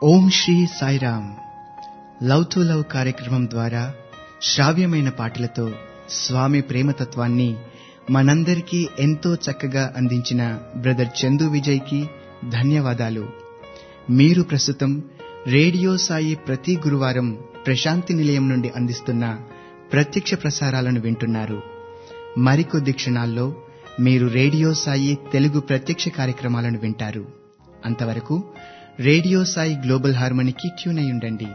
Om Sri Sairam love to love కార్యక్రమం ద్వారా శ్రావ్యమైన పాటలతో స్వామి ప్రేమతత్వాన్ని మనందరికీ ఎంతో చక్కగా అందించిన బ్రదర్ చందు విజయ్కి ధన్యవాదాలు మీరు ప్రస్తుతం రేడియో సాయి ప్రతి గురువారం ప్రశాంతి నిలయం నుండి అందిస్తున్న ప్రత్యక్ష ప్రసారాలను వింటున్నారు మరికొద్ది క్షణాల్లో మీరు రేడియో సాయి తెలుగు ప్రత్యక్ష కార్యక్రమాలను వింటారు అంతవరకు రేడియో సాయి గ్లోబల్ హార్మనీకి ట్యూన్ అయి ఉండండి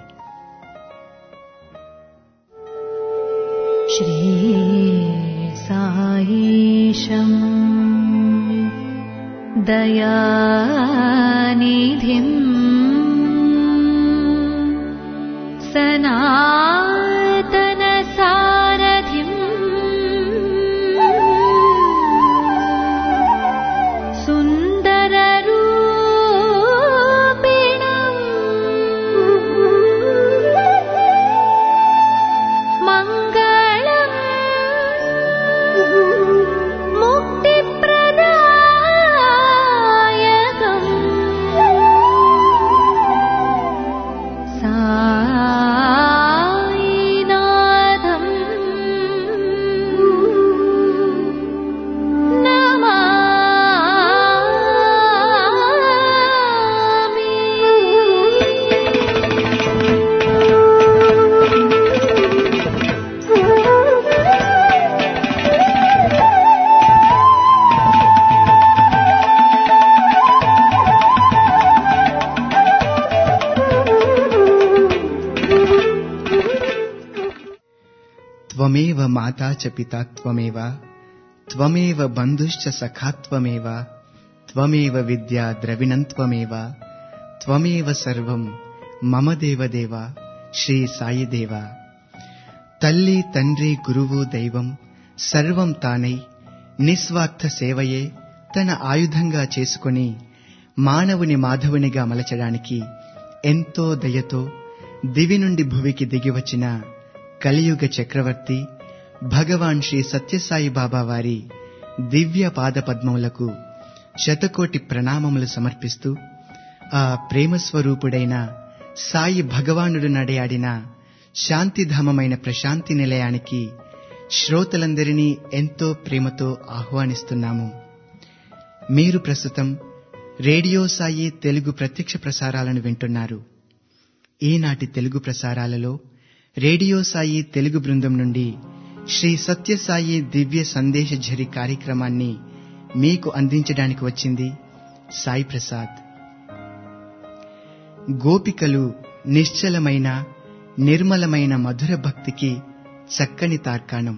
श्रीसायीशम् दयानिधिम् सनातनसारथिम् सुन्दररूपिणम् मङ्गलम् मुक्तिप्रदायकम् सायिनाथम् త్వమేవ మాతా చ పితా త్వమేవ త్వమేవ బంధుశ్చ సఖా త్వమేవ త్వమేవ విద్యా ద్రవిణం త్వమేవ త్వమేవ సర్వం మమ దేవదేవ శ్రీ సాయి దేవ తల్లి తండ్రి గురువు దైవం సర్వం తానై నిస్వార్థ సేవయే తన ఆయుధంగా చేసుకొని మానవుని మాధవునిగా మలచడానికి ఎంతో దయతో దివి నుండి భువికి దిగివచ్చిన కలియుగ చక్రవర్తి భగవాన్ శ్రీ సత్యసాయి బాబా వారి దివ్య పాద పద్మములకు శతకోటి ప్రణామములు సమర్పిస్తూ ఆ ప్రేమ స్వరూపుడైన సాయి భగవానుడు నడయాడిన శాంతిధామమైన ప్రశాంతి నిలయానికి శ్రోతలందరినీ ఎంతో ప్రేమతో ఆహ్వానిస్తున్నాము మీరు ప్రస్తుతం రేడియో సాయి తెలుగు ప్రత్యక్ష ప్రసారాలను వింటున్నారు ఈనాటి తెలుగు ప్రసారాలలో రేడియో సాయి తెలుగు బృందం నుండి శ్రీ సత్యసాయి దివ్య సందేశ ఝరి కార్యక్రమాన్ని మీకు అందించడానికి వచ్చింది సాయి ప్రసాద్ గోపికలు నిశ్చలమైన నిర్మలమైన మధుర భక్తికి చక్కని తార్కాణం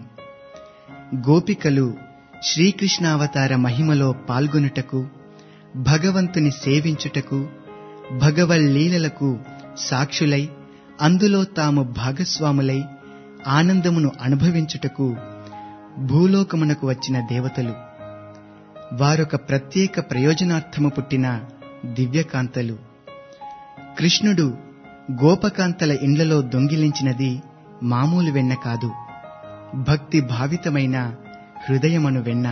గోపికలు శ్రీకృష్ణావతార మహిమలో పాల్గొనుటకు భగవంతుని సేవించుటకు భగవల్లీలలకు సాక్షులై అందులో తాము భాగస్వాములై ఆనందమును అనుభవించుటకు భూలోకమునకు వచ్చిన దేవతలు వారొక ప్రత్యేక ప్రయోజనార్థము పుట్టిన దివ్యకాంతలు కృష్ణుడు గోపకాంతల ఇండ్లలో దొంగిలించినది మామూలు వెన్న కాదు భక్తి భావితమైన హృదయమను వెన్న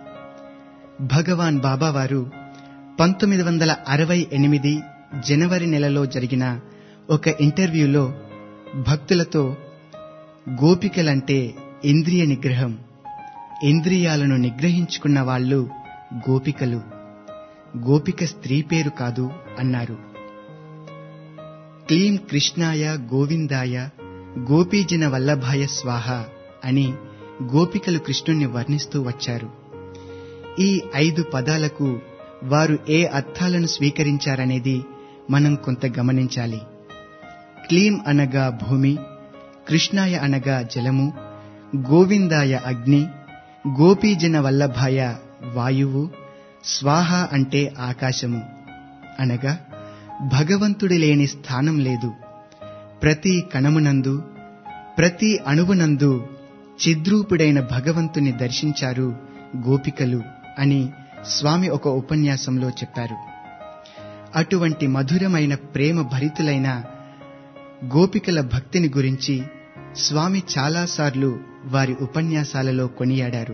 భగవాన్ బాబావారు పంతొమ్మిది వందల అరవై ఎనిమిది జనవరి నెలలో జరిగిన ఒక ఇంటర్వ్యూలో భక్తులతో గోపికలంటే ఇంద్రియ నిగ్రహం ఇంద్రియాలను నిగ్రహించుకున్న వాళ్ళు గోపికలు గోపిక స్త్రీ పేరు కాదు అన్నారు క్లీం కృష్ణాయ గోవిందాయ గోపీజన వల్లభాయ స్వాహ అని గోపికలు కృష్ణుణ్ణి వర్ణిస్తూ వచ్చారు ఈ ఐదు పదాలకు వారు ఏ అర్థాలను స్వీకరించారనేది మనం కొంత గమనించాలి క్లీం అనగా భూమి కృష్ణాయ అనగా జలము గోవిందాయ అగ్ని గోపీజన వల్లభాయ వాయువు స్వాహ అంటే ఆకాశము అనగా భగవంతుడి లేని స్థానం లేదు ప్రతి కణమునందు ప్రతి అణువునందు చిద్రూపుడైన భగవంతుని దర్శించారు గోపికలు అని స్వామి ఒక ఉపన్యాసంలో చెప్పారు అటువంటి మధురమైన ప్రేమ భరితులైన గోపికల భక్తిని గురించి స్వామి చాలాసార్లు వారి ఉపన్యాసాలలో కొనియాడారు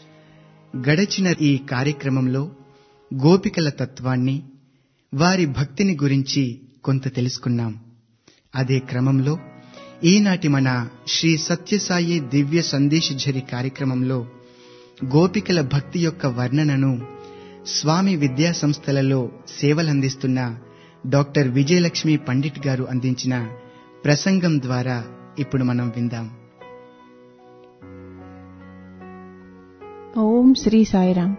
గడచిన ఈ కార్యక్రమంలో గోపికల తత్వాన్ని వారి భక్తిని గురించి కొంత తెలుసుకున్నాం అదే క్రమంలో ఈనాటి మన శ్రీ సత్యసాయి దివ్య సందేశఝరి కార్యక్రమంలో గోపికల భక్తి యొక్క వర్ణనను స్వామి విద్యా సంస్థలలో సేవలందిస్తున్న డాక్టర్ విజయలక్ష్మి పండిట్ గారు అందించిన ప్రసంగం ద్వారా ఇప్పుడు మనం విందాం ఓం శ్రీ సాయిరాం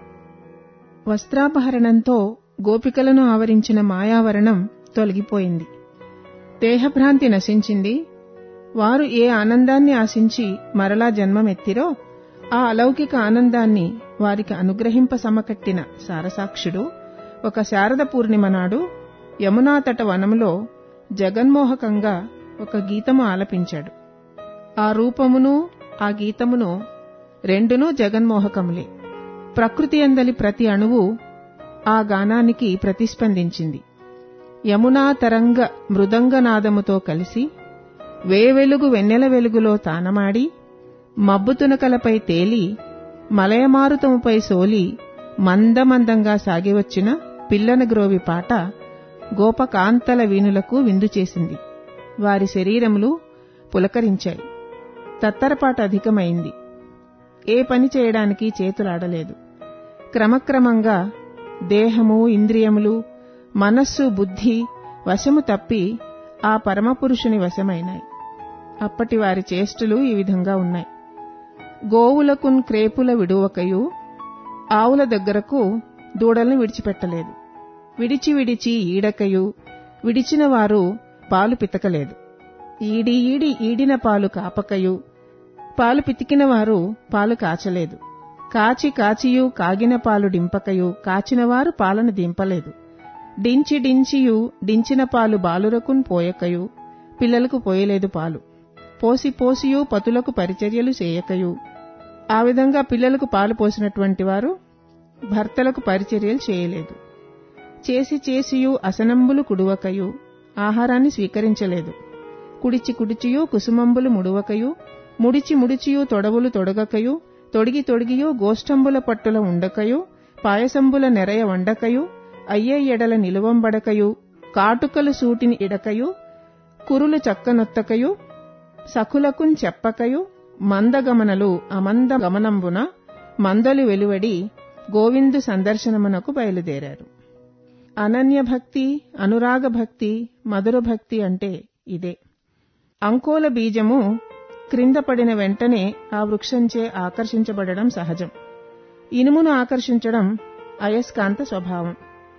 వస్త్రాపహరణంతో గోపికలను ఆవరించిన మాయావరణం తొలగిపోయింది దేహభ్రాంతి నశించింది వారు ఏ ఆనందాన్ని ఆశించి మరలా జన్మమెత్తిరో ఆ అలౌకిక ఆనందాన్ని వారికి అనుగ్రహింప సమకట్టిన సారసాక్షుడు ఒక శారద పూర్ణిమ నాడు యమునా తట వనములో జగన్మోహకంగా ఒక గీతము ఆలపించాడు ఆ రూపమును ఆ గీతమును రెండునూ జగన్మోహకములే ప్రకృతి అందలి ప్రతి అణువు ఆ గానానికి ప్రతిస్పందించింది యమునా తరంగ మృదంగనాదముతో కలిసి వేవెలుగు వెన్నెల వెలుగులో తానమాడి మబ్బుతునకలపై తేలి మలయమారుతముపై సోలి మందమందంగా సాగివచ్చిన పిల్లన గ్రోవి పాట గోపకాంతల వీణులకు విందు చేసింది వారి శరీరములు పులకరించాయి తత్తరపాటు అధికమైంది ఏ పని చేయడానికి చేతులాడలేదు క్రమక్రమంగా దేహము ఇంద్రియములు మనస్సు బుద్ధి వశము తప్పి ఆ పరమపురుషుని వశమైనాయి అప్పటి వారి చేష్టలు ఈ విధంగా ఉన్నాయి గోవులకున్ క్రేపుల విడువకయు ఆవుల దగ్గరకు దూడల్ని విడిచిపెట్టలేదు విడిచి విడిచి ఈడకయు విడిచిన వారు పాలు పితకలేదు ఈడి ఈడి ఈడిన పాలు కాపకయు పాలు పితికిన వారు పాలు కాచలేదు కాచి కాచియు కాగిన పాలు డింపకయు కాచినవారు పాలను దింపలేదు డించి డించియు డించిన పాలు బాలురకున్ పోయకయు పిల్లలకు పోయలేదు పాలు పోసి పోసియు పతులకు పరిచర్యలు చేయకయు ఆ విధంగా పిల్లలకు పాలు పోసినటువంటి వారు భర్తలకు పరిచర్యలు చేయలేదు చేసి చేసియు అసనంబులు కుడువకయు ఆహారాన్ని స్వీకరించలేదు కుడిచి కుడిచియు కుసుమంబులు ముడువకయు ముడిచి ముడిచియు తొడవులు తొడగకయు తొడిగి తొడిగియు గోష్టంబుల పట్టుల ఉండకయు పాయసంబుల నెరయ వండకయు అయ్యే ఎడల నిలువంబడకయు కాటుకలు సూటిని ఇడకయు కురులు చక్కనొత్తకయు సకులకున్ చెప్పకయు మందగమనలు అమంద గమనంబున మందలు వెలువడి గోవిందు సందర్శనమునకు బయలుదేరారు అనన్య భక్తి అనురాగ భక్తి మధుర భక్తి అంటే ఇదే అంకోల బీజము క్రింద పడిన వెంటనే ఆ వృక్షంచే ఆకర్షించబడడం సహజం ఇనుమును ఆకర్షించడం అయస్కాంత స్వభావం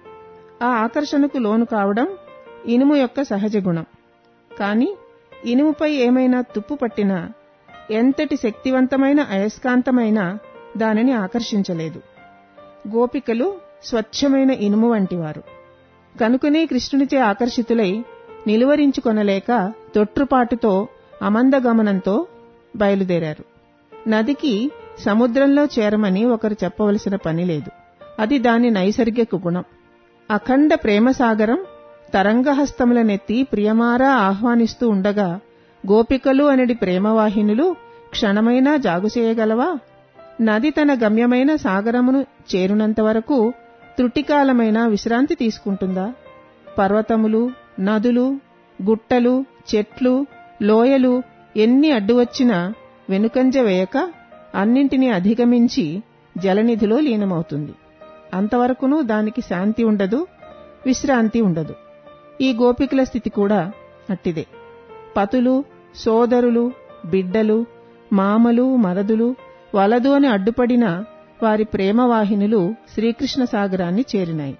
ఆ ఆకర్షణకు లోను కావడం ఇనుము యొక్క సహజ గుణం కాని ఇనుముపై ఏమైనా తుప్పు పట్టినా ఎంతటి శక్తివంతమైన అయస్కాంతమైనా దానిని ఆకర్షించలేదు గోపికలు స్వచ్ఛమైన ఇనుము వంటివారు కనుకనే కృష్ణునిచే ఆకర్షితులై నిలువరించుకొనలేక తొట్రుపాటుతో అమందగమనంతో బయలుదేరారు నదికి సముద్రంలో చేరమని ఒకరు చెప్పవలసిన పని లేదు అది దాని నైసర్గిక గుణం అఖండ ప్రేమసాగరం తరంగహస్తములనెత్తి ప్రియమారా ఆహ్వానిస్తూ ఉండగా గోపికలు అనడి ప్రేమవాహినులు క్షణమైనా జాగు చేయగలవా నది తన గమ్యమైన సాగరమును చేరునంత వరకు త్రుటికాలమైన విశ్రాంతి తీసుకుంటుందా పర్వతములు నదులు గుట్టలు చెట్లు లోయలు ఎన్ని అడ్డువచ్చినా వెనుకంజ వేయక అన్నింటినీ అధిగమించి జలనిధిలో లీనమవుతుంది అంతవరకునూ దానికి శాంతి ఉండదు విశ్రాంతి ఉండదు ఈ గోపికల స్థితి కూడా అట్టిదే పతులు సోదరులు బిడ్డలు మామలు మరదులు వలదు అని అడ్డుపడిన వారి ప్రేమవాహినులు శ్రీకృష్ణ సాగరాన్ని చేరినాయి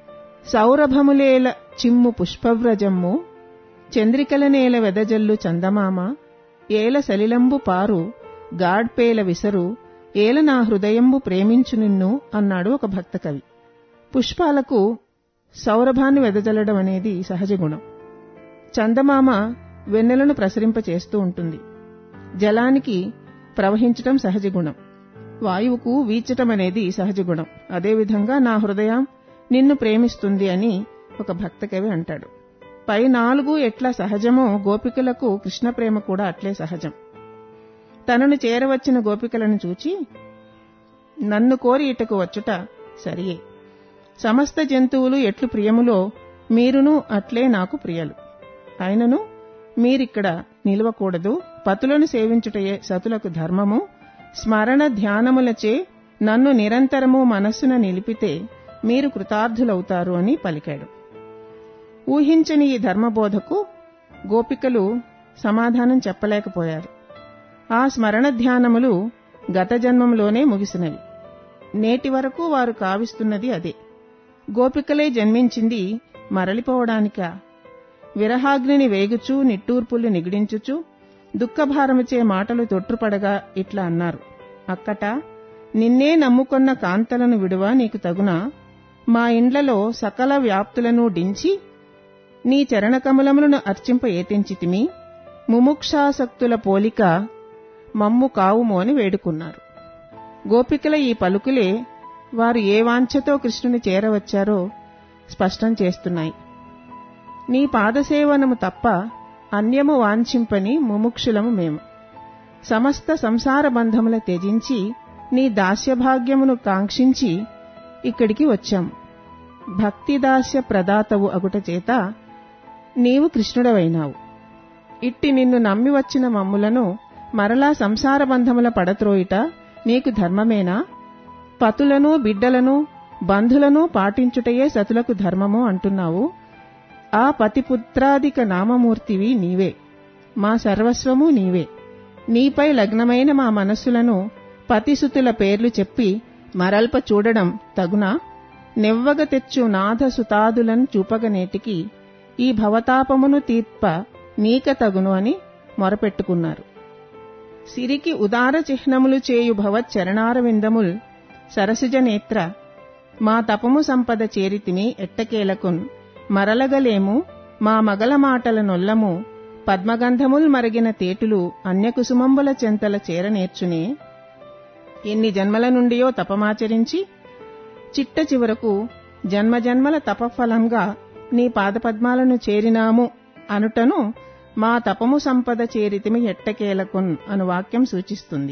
సౌరభములేల చిమ్ము పుష్పవ్రజమ్ము చంద్రికలనేల వెదజల్లు చందమామ ఏల సలిలంబు పారు గాడ్పేల విసరు ఏల నా హృదయంబు ప్రేమించు నిన్ను అన్నాడు ఒక భక్త కవి పుష్పాలకు సౌరభాన్ని వెదజల్లడం అనేది సహజ గుణం చందమామ వెన్నెలను ప్రసరింపచేస్తూ ఉంటుంది జలానికి ప్రవహించటం సహజ గుణం వాయువుకు వీచటం అనేది సహజ గుణం అదేవిధంగా నా హృదయం నిన్ను ప్రేమిస్తుంది అని ఒక భక్త కవి అంటాడు పై నాలుగు ఎట్లా సహజమో గోపికలకు కృష్ణ ప్రేమ కూడా అట్లే సహజం తనను చేరవచ్చిన గోపికలను చూచి నన్ను కోరి ఇటకు వచ్చుట సరియే సమస్త జంతువులు ఎట్లు ప్రియములో మీరును అట్లే నాకు ప్రియలు అయినను మీరిక్కడ నిలవకూడదు పతులను సేవించుటయే సతులకు ధర్మము స్మరణ ధ్యానములచే నన్ను నిరంతరము మనస్సున నిలిపితే మీరు కృతార్థులవుతారు అని పలికాడు ఊహించని ఈ ధర్మబోధకు గోపికలు సమాధానం చెప్పలేకపోయారు ఆ స్మరణ ధ్యానములు గత జన్మంలోనే ముగిసినవి నేటి వరకు వారు కావిస్తున్నది అదే గోపికలే జన్మించింది మరలిపోవడానికా విరహాగ్నిని వేగుచూ నిట్టూర్పులు నిగిడించుచూ దుఃఖభారముచే మాటలు తొట్టుపడగా ఇట్లా అన్నారు అక్కట నిన్నే నమ్ముకొన్న కాంతలను విడువ నీకు తగునా మా ఇండ్లలో సకల వ్యాప్తులను డించి నీ చరణకమలములను అర్చింప ఏతించితిమి ముముక్షాసక్తుల పోలిక మమ్ము కావుమో అని వేడుకున్నారు గోపికల ఈ పలుకులే వారు ఏ వాంఛతో కృష్ణుని చేరవచ్చారో స్పష్టం చేస్తున్నాయి నీ పాదసేవనము తప్ప అన్యము వాంఛింపని ముముక్షులము మేము సమస్త సంసార బంధముల త్యజించి నీ దాస్యభాగ్యమును కాంక్షించి ఇక్కడికి వచ్చాం భక్తిదాస్య ప్రదాతవు అగుట చేత నీవు కృష్ణుడవైనావు ఇట్టి నిన్ను నమ్మి వచ్చిన మమ్ములను మరలా సంసార బంధముల పడత్రోయిట నీకు ధర్మమేనా పతులను బిడ్డలను బంధులను పాటించుటయే సతులకు ధర్మము అంటున్నావు ఆ పతిపుత్రాదిక నామమూర్తివి నీవే మా సర్వస్వము నీవే నీపై లగ్నమైన మా మనస్సులను పతిసుతుల పేర్లు చెప్పి మరల్ప చూడడం తగునా నెవ్వగ తెచ్చు నాథ సుతాదులను చూపగనేటికి ఈ భవతాపమును తీర్ప నీక తగును అని మొరపెట్టుకున్నారు సిరికి ఉదార చిహ్నములు చేయు భవత్ చరణారవిందముల్ సరసిజ నేత్ర మా తపము సంపద చేరితిమి ఎట్టకేలకున్ మరలగలేము మా మగల మాటల నొల్లము పద్మగంధముల్ మరగిన తేటులు అన్యకుసుమంబుల చెంతల చేరనేర్చునే ఎన్ని జన్మల నుండియో తపమాచరించి చిట్ట చివరకు జన్మజన్మల తపఫలంగా నీ పాదపద్మాలను చేరినాము అనుటను మా తపము సంపద చేరితిమి ఎట్టకేలకున్ అను వాక్యం సూచిస్తుంది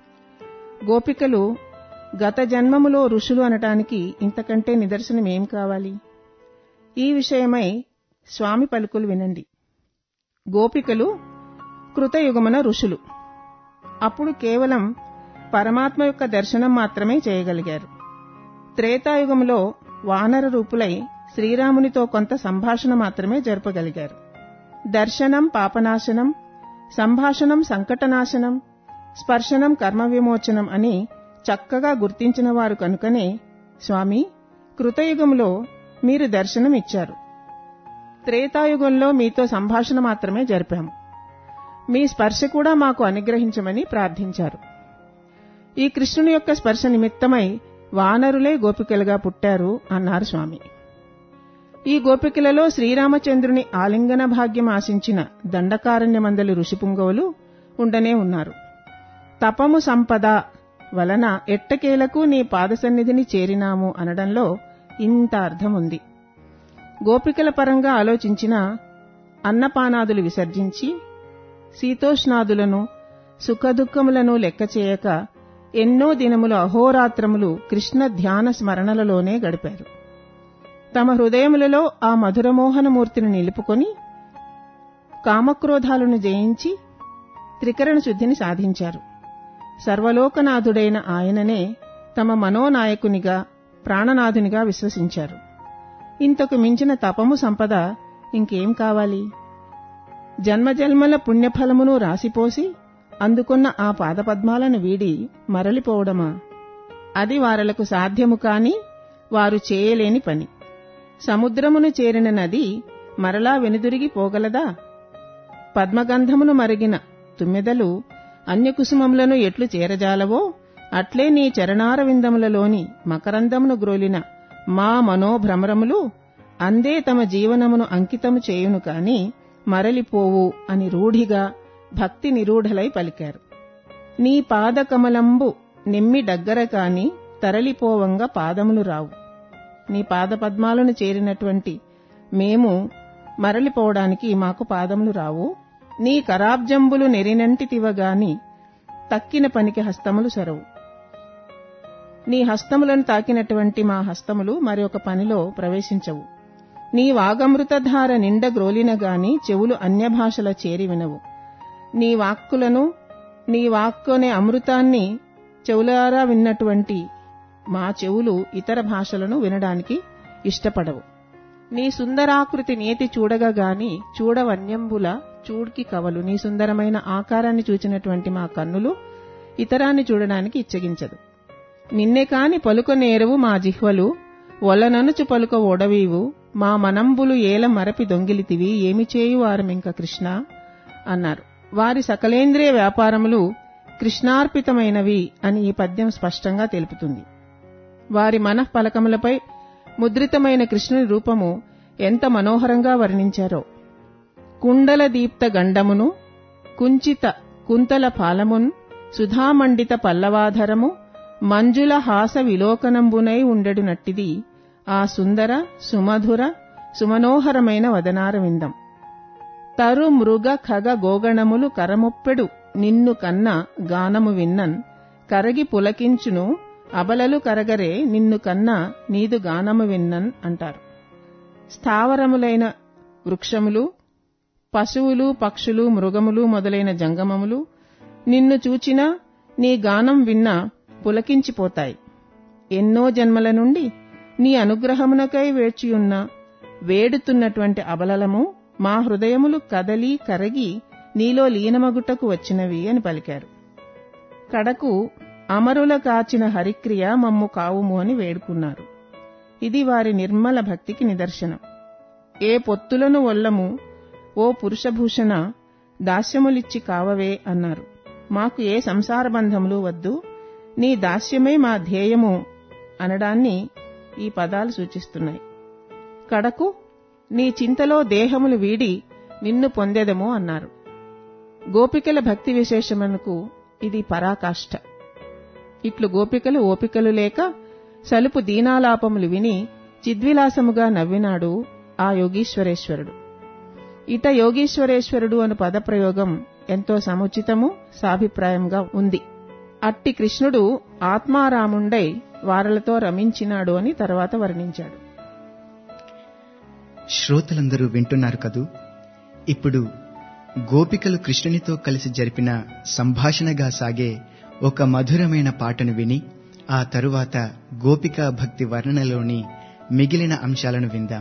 గోపికలు గత జన్మములో ఋషులు అనటానికి ఇంతకంటే నిదర్శనమేం కావాలి ఈ విషయమై స్వామి పలుకులు వినండి గోపికలు కృతయుగమున ఋషులు అప్పుడు కేవలం పరమాత్మ యొక్క దర్శనం మాత్రమే చేయగలిగారు త్రేతాయుగంలో వానర రూపులై శ్రీరామునితో కొంత సంభాషణ మాత్రమే జరపగలిగారు దర్శనం పాపనాశనం సంభాషణం సంకటనాశనం స్పర్శనం కర్మ విమోచనం అని చక్కగా గుర్తించిన వారు కనుకనే స్వామి కృతయుగంలో మీరు దర్శనం ఇచ్చారు త్రేతాయుగంలో మీతో సంభాషణ మాత్రమే జరిపాము మీ స్పర్శ కూడా మాకు అనుగ్రహించమని ప్రార్థించారు ఈ కృష్ణుని యొక్క స్పర్శ నిమిత్తమై వానరులే గోపికలుగా పుట్టారు అన్నారు స్వామి ఈ గోపికలలో శ్రీరామచంద్రుని ఆలింగన భాగ్యం ఆశించిన దండకారణ్యమందలి ఋషిపుంగవులు ఉండనే ఉన్నారు తపము సంపద వలన ఎట్టకేలకు నీ పాదసన్నిధిని చేరినాము అనడంలో ఇంత అర్థం ఉంది గోపికల పరంగా ఆలోచించిన అన్నపానాదులు విసర్జించి శీతోష్ణాదులను సుఖదుఖములను లెక్క చేయక ఎన్నో దినములు అహోరాత్రములు కృష్ణ ధ్యాన స్మరణలలోనే గడిపారు తమ హృదయములలో ఆ మధురమోహనమూర్తిని నిలుపుకొని కామక్రోధాలను జయించి త్రికరణ శుద్ధిని సాధించారు సర్వలోకనాథుడైన ఆయననే తమ మనోనాయకునిగా ప్రాణనాథునిగా విశ్వసించారు ఇంతకు మించిన తపము సంపద ఇంకేం కావాలి జన్మజన్మల పుణ్యఫలమును రాసిపోసి అందుకున్న ఆ పాదపద్మాలను వీడి మరలిపోవడమా అది వారలకు సాధ్యము కాని వారు చేయలేని పని సముద్రమును చేరిన నది మరలా వెనుదిరిగి పోగలదా పద్మగంధమును మరిగిన తుమ్మెదలు అన్యకుసుమములను ఎట్లు చేరజాలవో అట్లే నీ చరణారవిందములలోని మకరందమును గ్రోలిన మా మనోభ్రమరములు అందే తమ జీవనమును అంకితము చేయును కాని మరలిపోవు అని రూఢిగా భక్తి నిరూఢలై పలికారు నీ పాదకమలంబు నెమ్మి దగ్గర కాని తరలిపోవంగా పాదములు రావు నీ పాదపద్మాలను చేరినటువంటి మేము మరలిపోవడానికి మాకు పాదములు రావు నీ కరాబ్జంబులు నెరినంటితివగాని తక్కిన పనికి హస్తములు సరవు నీ హస్తములను తాకినటువంటి మా హస్తములు మరి ఒక పనిలో ప్రవేశించవు నీ వాగమృతధార నిండ గ్రోలిన గాని చెవులు అన్యభాషల చేరి వినవు నీ వాక్కులను నీ వాక్కునే అమృతాన్ని చెవులారా విన్నటువంటి మా చెవులు ఇతర భాషలను వినడానికి ఇష్టపడవు నీ సుందరాకృతి నేతి చూడగా గాని చూడవన్యంబుల చూడ్కి కవలు నీ సుందరమైన ఆకారాన్ని చూచినటువంటి మా కన్నులు ఇతరాన్ని చూడడానికి ఇచ్చగించదు నిన్నే కాని పలుకనేరవు మా జిహ్వలు ఒలననుచు పలుక ఓడవీవు మా మనంబులు ఏల మరపి దొంగిలితివి ఏమి చేయువారమింక కృష్ణ అన్నారు వారి సకలేంద్రియ వ్యాపారములు కృష్ణార్పితమైనవి అని ఈ పద్యం స్పష్టంగా తెలుపుతుంది వారి మనఃపలకములపై ముద్రితమైన కృష్ణుని రూపము ఎంత మనోహరంగా వర్ణించారో కుండల దీప్త గండమును కుంచిత కుంతల పాలమున్ సుధామండిత పల్లవాధరము మంజుల హాస విలోకనంబునై ఉండెడునట్టిది ఆ సుందర సుమధుర సుమనోహరమైన వదనారవిందం తరు మృగ ఖగ గోగణములు కరముప్పెడు నిన్ను కన్న గానము విన్నన్ కరగి పులకించును అబలలు కరగరే నిన్ను కన్న నీదు గానము విన్నన్ అంటారు స్థావరములైన వృక్షములు పశువులు పక్షులు మృగములు మొదలైన జంగమములు నిన్ను చూచినా నీ గానం విన్నా పులకించిపోతాయి ఎన్నో జన్మల నుండి నీ అనుగ్రహమునకై వేచియున్న వేడుతున్నటువంటి అబలలము మా హృదయములు కదలి కరగి నీలో లీనమగుటకు వచ్చినవి అని పలికారు కడకు అమరుల కాచిన హరిక్రియ మమ్ము కావుము అని వేడుకున్నారు ఇది వారి నిర్మల భక్తికి నిదర్శనం ఏ పొత్తులను వల్లము ఓ పురుషభూషణ దాస్యములిచ్చి కావవే అన్నారు మాకు ఏ సంసార బంధములు వద్దు నీ దాస్యమే మా ధ్యేయము అనడాన్ని ఈ పదాలు సూచిస్తున్నాయి కడకు నీ చింతలో దేహములు వీడి నిన్ను పొందెదము అన్నారు గోపికల భక్తి విశేషమునకు ఇది పరాకాష్ఠ ఇట్లు గోపికలు ఓపికలు లేక సలుపు దీనాలాపములు విని చిద్విలాసముగా నవ్వినాడు ఆ యోగీశ్వరేశ్వరుడు ఇట యోగీశ్వరేశ్వరుడు అను పదప్రయోగం ఎంతో సముచితము సాభిప్రాయంగా ఉంది అట్టి కృష్ణుడు ఆత్మారాముండై వారలతో రమించినాడు అని తర్వాత వర్ణించాడు శ్రోతలందరూ వింటున్నారు కదూ ఇప్పుడు గోపికలు కృష్ణునితో కలిసి జరిపిన సంభాషణగా సాగే ఒక మధురమైన పాటను విని ఆ తరువాత గోపికా భక్తి వర్ణనలోని మిగిలిన అంశాలను విందాం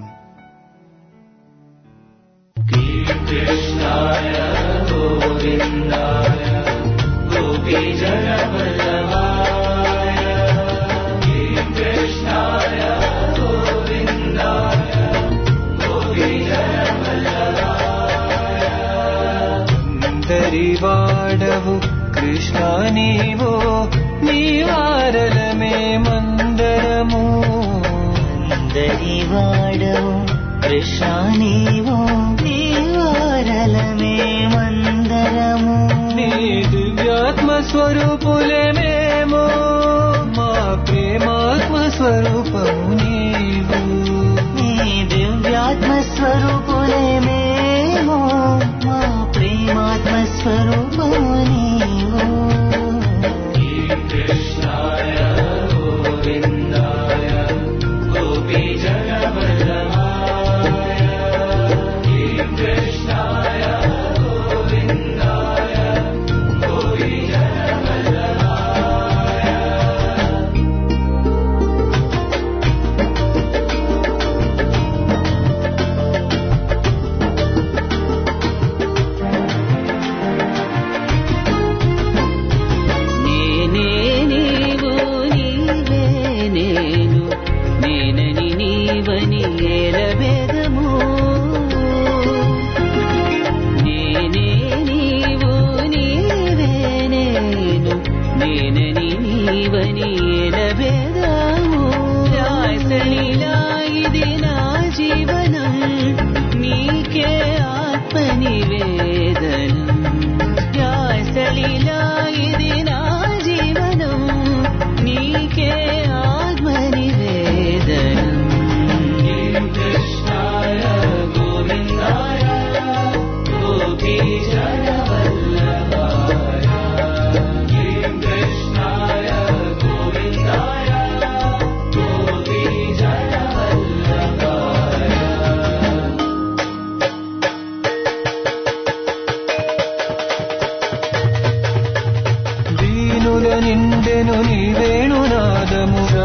వాడవు కృష్ణ నీవో నీవారలమే మందరము దరివాడవు కృష్ణ నీవో నీవారలమే మందరము నీ దివ్యాత్మ స్వరూపులే మేము మా ప్రేమాత్మ స్వరూపము నీవు నీ దివ్యాత్మ స్వరూపులే మేము మా ప్రేమాత్మ స్వరూపము నీవు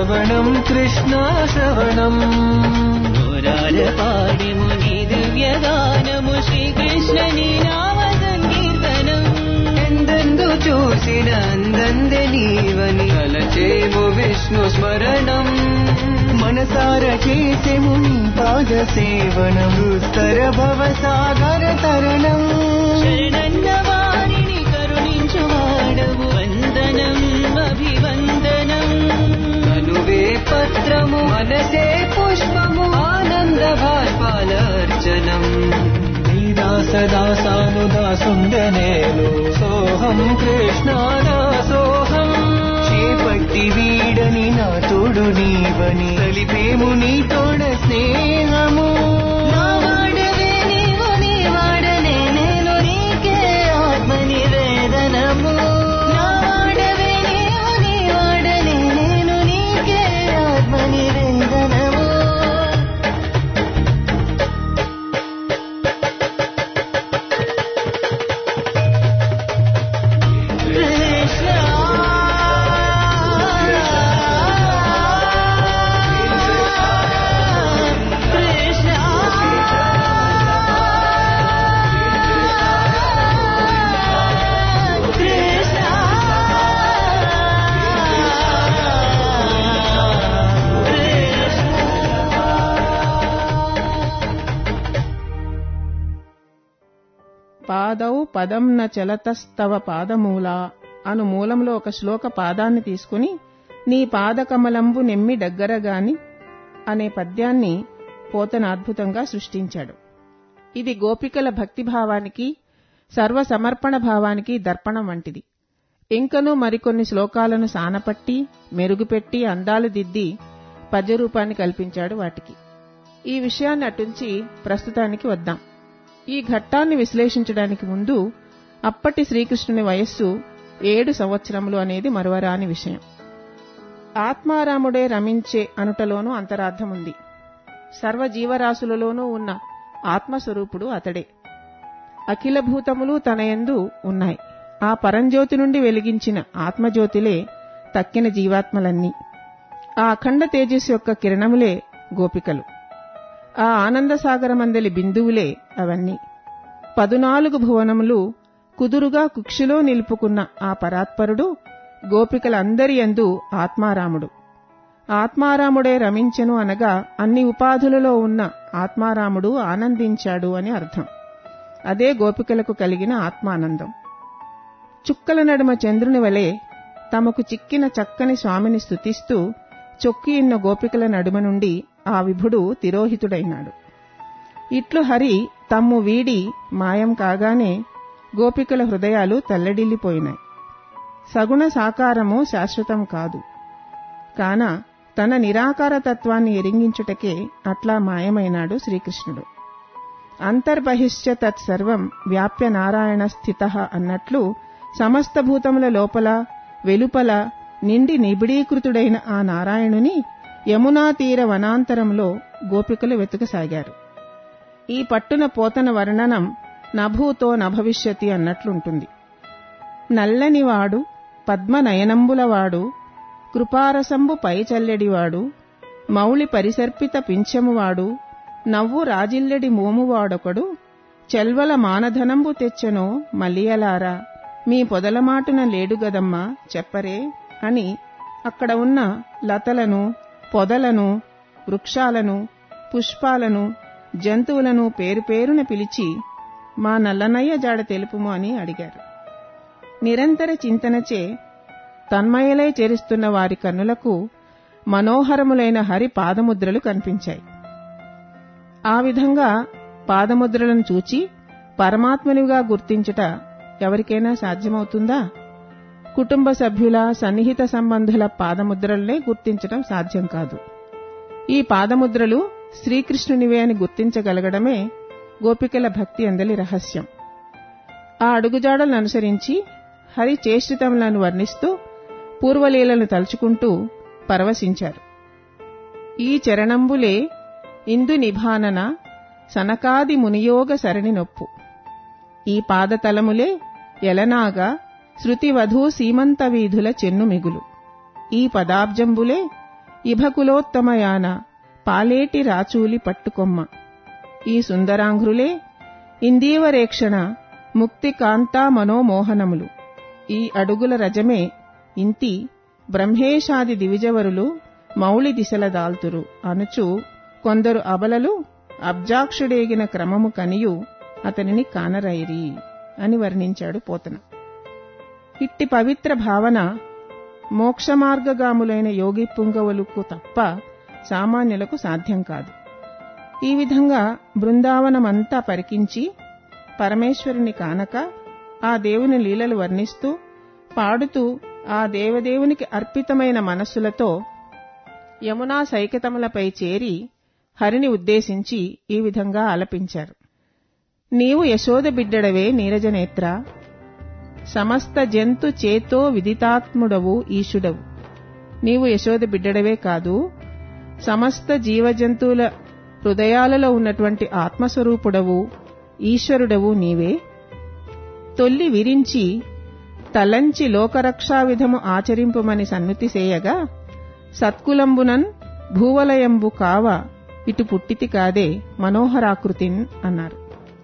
శ్రవణం కృష్ణ శ్రవణం నోరార పాడెము నీ దివ్యగానము శ్రీకృష్ణ నీ నామ సంకీర్తనం ఎందెందు చూసిన అందందె నీవని తలచేము విష్ణు స్మరణం మనసార చేసెము నీ పాద సేవనం దుస్తర భవ సాగర తరణం శరణన్న వారిని కరుణించు వాడవు వందనం అభివందనం తనువే పత్రము మనసే పుష్పము ఆనంద భాష్పాలర్చనం దాసదాసాను దాసుండె నేను సోహం కృష్ణ దాసోహం చేపట్టి వీడని నా తోడు నీవని కలిపేము నీ తోడ స్నేహము నా వాడవే నీవు నీ వాడనే నేను నీకే ఆత్మ నివేదనము నా వాడవే నీవు నీ వాడనే నేను నీకే ఆత్మ నివేదనము పాదౌ పదం న చలతస్తవ పాదమూలా అను మూలంలో ఒక శ్లోక పాదాన్ని తీసుకుని నీ పాదకమలంబు నెమ్మి దగ్గరగాని అనే పద్యాన్ని పోతన అద్భుతంగా సృష్టించాడు ఇది గోపికల భక్తిభావానికి సర్వసమర్పణ భావానికి దర్పణం వంటిది ఇంకనూ మరికొన్ని శ్లోకాలను సానపట్టి మెరుగుపెట్టి అందాలు దిద్ది పద్యరూపాన్ని కల్పించాడు వాటికి ఈ విషయాన్ని అటుంచి ప్రస్తుతానికి వద్దాం ఈ ఘట్టాన్ని విశ్లేషించడానికి ముందు అప్పటి శ్రీకృష్ణుని వయస్సు ఏడు సంవత్సరములు అనేది మరువరాని విషయం ఆత్మారాముడే రమించే అనుటలోనూ అంతరార్థముంది సర్వ జీవరాశులలోనూ ఉన్న ఆత్మస్వరూపుడు అతడే అఖిల భూతములు తన యందు ఉన్నాయి ఆ పరంజ్యోతి నుండి వెలిగించిన ఆత్మజ్యోతిలే తక్కిన జీవాత్మలన్నీ ఆ అఖండ తేజస్సు యొక్క కిరణములే గోపికలు ఆ ఆనందసాగరమందలి బిందువులే అవన్నీ పదునాలుగు భువనములు కుదురుగా కుక్షిలో నిలుపుకున్న ఆ పరాత్పరుడు గోపికలందరి యందు ఆత్మారాముడు ఆత్మారాముడే రమించెను అనగా అన్ని ఉపాధులలో ఉన్న ఆత్మారాముడు ఆనందించాడు అని అర్థం అదే గోపికలకు కలిగిన ఆత్మానందం చుక్కల నడుమ చంద్రుని వలె తమకు చిక్కిన చక్కని స్వామిని స్తుతిస్తూ చొక్కి ఇన్న గోపికల నడుమ నుండి ఆ విభుడు తిరోహితుడైనాడు ఇట్లు హరి తమ్ము వీడి మాయం కాగానే గోపికల హృదయాలు తల్లడిల్లిపోయినాయి సగుణ సాకారము శాశ్వతం కాదు కాన తన నిరాకార తత్వాన్ని ఎరింగించుటకే అట్లా మాయమైనాడు శ్రీకృష్ణుడు అంతర్బహిశ్చ తత్సర్వం వ్యాప్య నారాయణ స్థిత అన్నట్లు సమస్త భూతముల లోపల వెలుపల నిండి నిబిడీకృతుడైన ఆ నారాయణుని యమునా తీర వనాంతరంలో గోపికలు వెతుకసాగారు ఈ పట్టున పోతన వర్ణనం నభూతో నభవిష్యతి అన్నట్లుంటుంది నల్లనివాడు పద్మనయనంబులవాడు కృపారసంబు పై చల్లెడివాడు మౌళి పరిసర్పిత పింఛమువాడు నవ్వు రాజిల్లెడి మోమువాడొకడు చెల్వల మానధనంబు తెచ్చెనో మలియలారా మీ పొదలమాటున లేడుగదమ్మా చెప్పరే అని అక్కడ ఉన్న లతలను పొదలను వృక్షాలను పుష్పాలను జంతువులను పేరు పేరున పిలిచి మా నల్లనయ్య జాడ తెలుపుము అని అడిగారు నిరంతర చింతనచే తన్మయలై చేరుస్తున్న వారి కన్నులకు మనోహరములైన హరి పాదముద్రలు కనిపించాయి ఆ విధంగా పాదముద్రలను చూచి పరమాత్మనివిగా గుర్తించుట ఎవరికైనా సాధ్యమవుతుందా కుటుంబ సభ్యుల సన్నిహిత సంబంధుల పాదముద్రలనే గుర్తించడం సాధ్యం కాదు ఈ పాదముద్రలు శ్రీకృష్ణునివే అని గుర్తించగలగడమే గోపికల భక్తి అందలి రహస్యం ఆ అడుగుజాడలను అనుసరించి హరి చేష్టితములను వర్ణిస్తూ పూర్వలీలను తలుచుకుంటూ పరవశించారు ఈ చరణంబులే ఇందు నిభానన సనకాది మునియోగ సరణి నొప్పు ఈ పాదతలములే ఎలనాగా శృతివధూ సీమంత వీధుల చెన్ను మిగులు ఈ పదాబ్జంబులే ఇభకులోత్తమయాన పాలేటి రాచూలి పట్టుకొమ్మ ఈ సుందరాంఘ్రులే ఇందీవరేక్షణ ముక్తి కాంతా మనోమోహనములు ఈ అడుగుల రజమే ఇంతి బ్రహ్మేశాది దివిజవరులు మౌళి దిశల దాల్తురు అనుచు కొందరు అబలలు అబ్జాక్షుడేగిన క్రమము కనియు అతనిని కానరైరి అని వర్ణించాడు పోతన ఇట్టి పవిత్ర భావన మోక్షమార్గగాములైన యోగి పుంగవులకు తప్ప సామాన్యులకు సాధ్యం కాదు ఈ విధంగా బృందావనమంతా పరికించి పరమేశ్వరుని కానక ఆ దేవుని లీలలు వర్ణిస్తూ పాడుతూ ఆ దేవదేవునికి అర్పితమైన మనస్సులతో యమునా సైకతములపై చేరి హరిని ఉద్దేశించి ఈ విధంగా ఆలపించారు నీవు యశోద బిడ్డడవే నీరజనేత్ర సమస్త జంతు చేతో విదితాత్ముడవు ఈశుడవు నీవు యశోద బిడ్డడవే కాదు సమస్త జీవజంతువుల హృదయాలలో ఉన్నటువంటి ఆత్మస్వరూపుడవు ఈశ్వరుడవు నీవే తొల్లి విరించి తలంచి లోకరక్షా విధము ఆచరింపుమని సన్నుతి సేయగా సత్కులంబునన్ భూవలయంబు కావ ఇటు పుట్టితి కాదే మనోహరాకృతిన్ అన్నారు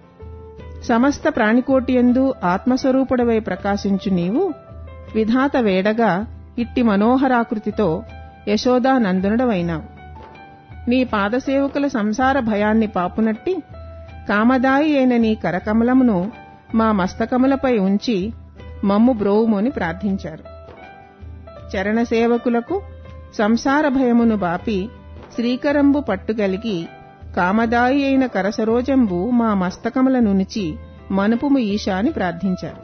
సమస్త ప్రాణికోటియందు ఆత్మస్వరూపుడవై ప్రకాశించు నీవు విధాత వేడగా ఇట్టి మనోహరాకృతితో యశోదా నందనుడవైనావు నీ పాదసేవకుల సంసార భయాన్ని పాపునట్టి కామదాయి అయిన నీ కరకమలమును మా మస్తకములపై ఉంచి మమ్ము బ్రోవుమని ప్రార్థించారు చరణ సేవకులకు సంసార భయమును బాపి శ్రీకరంబు పట్టుగలిగి కామదాయి అయిన కరసరోజంబు మా మస్తకముల నునిచి మనుపుము ఈశా అని ప్రార్థించారు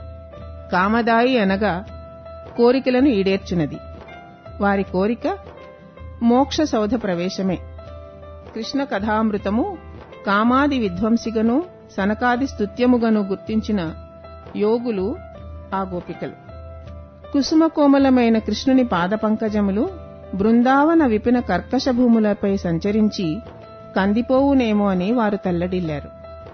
కామదాయి అనగా కోరికలను ఈడేర్చునది వారి కోరిక మోక్ష సౌధ ప్రవేశమే కృష్ణ కథామృతము కామాది విధ్వంసిగను సనకాది స్తుత్యముగను గుర్తించిన యోగులు ఆ గోపికలు కుసుమకోమలమైన కృష్ణుని పాదపంకజములు బృందావన విపిన కర్కశ భూములపై సంచరించి కందిపోవునేమో అని వారు తల్లడిల్లారు